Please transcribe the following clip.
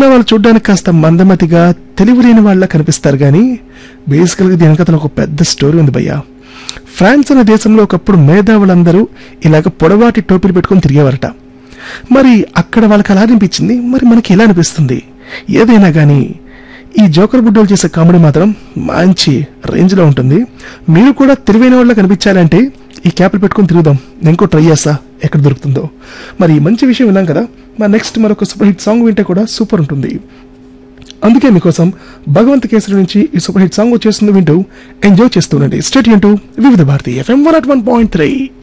ఉన్న వాళ్ళు చూడడానికి కాస్త మందమతిగా తెలివిలేని వాళ్ళ కనిపిస్తారు కానీ బేసికల్గా దీని వెనకాతల ఒక పెద్ద స్టోరీ ఉంది భయ్యా ఫ్రాన్స్ అనే దేశంలో ఒకప్పుడు మేధావులందరూ ఇలాగ పొడవాటి టోపీలు పెట్టుకొని తిరిగేవారట మరి అక్కడ వాళ్ళకి అలా అనిపించింది మరి మనకి ఎలా అనిపిస్తుంది ఏదైనా కానీ ఈ జోకర్ బుడ్డోలు చేసే కామెడీ మాత్రం మంచి రేంజ్లో ఉంటుంది మీరు కూడా తెలివైన వాళ్ళ కనిపించాలంటే ఈ క్యాప్లు పెట్టుకొని తిరుగుదాం నేను కూడా ట్రై చేస్తా ఎక్కడ దొరుకుతుందో మరి ఈ మంచి విషయం విన్నాం కదా మరి నెక్స్ట్ మరొక సూపర్ హిట్ సాంగ్ వింటే కూడా సూపర్ ఉంటుంది అందుకే మీకోసం భగవంత్ కేసరి నుంచి ఈ సూపర్ హిట్ సాంగ్ వచ్చేస్తుంది వింటూ ఎంజాయ్ చేస్తూ ఉండండి స్టేట్ Vividh Bharati F M one at one point three